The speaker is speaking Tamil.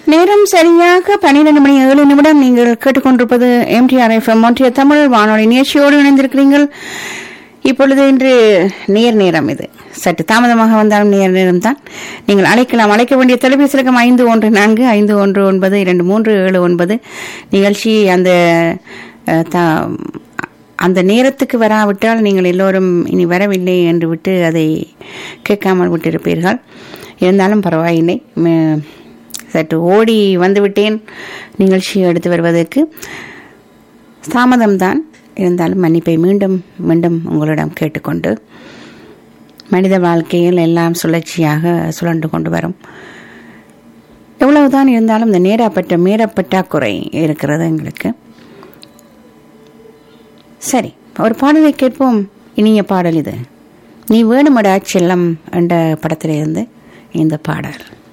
நேரம் சரியாக பன்னிரண்டு மணி ஏழு நிமிடம் நீங்கள் கேட்டுக்கொண்டிருப்பது எம்டிஆர் எஃப்எம் ஒன்றிய தமிழ் வானொலி நிகழ்ச்சியோடு இணைந்திருக்கிறீர்கள் இப்பொழுது இன்று நேர் நேரம் இது சற்று தாமதமாக வந்தாலும் நேர் நேரம் தான் நீங்கள் அழைக்கலாம் அழைக்க வேண்டிய தொலைபேசி இலக்கம் ஐந்து ஒன்று நான்கு ஐந்து ஒன்று ஒன்பது இரண்டு மூன்று ஏழு ஒன்பது நிகழ்ச்சி அந்த அஹ், தா- அந்த நேரத்துக்கு வராவிட்டால் நீங்கள் எல்லோரும் இனி வரவில்லை என்று விட்டு அதை கேட்காமல் விட்டிருப்பீர்கள் இருந்தாலும் பரவாயில்லை ம- சற்று ஓடி வந்துவிட்டேன் நிகழ்ச்சியை எடுத்து வருவதற்கு தாமதம்தான் இருந்தாலும் மன்னிப்பை மீண்டும் மீண்டும் உங்களிடம் கேட்டுக்கொண்டு மனித வாழ்க்கையில் எல்லாம் சுழற்சியாக சுழன்று கொண்டு வரும் எவ்வளவுதான் இருந்தாலும் இந்த நேரப்பட்ட மேடப்பற்றாக்குறை இருக்கிறது எங்களுக்கு சரி ஒரு பாடலை கேட்போம் இனிய பாடல் இது நீ வேணுமடா செல்லம் என்ற படத்திலிருந்து இந்த பாடல்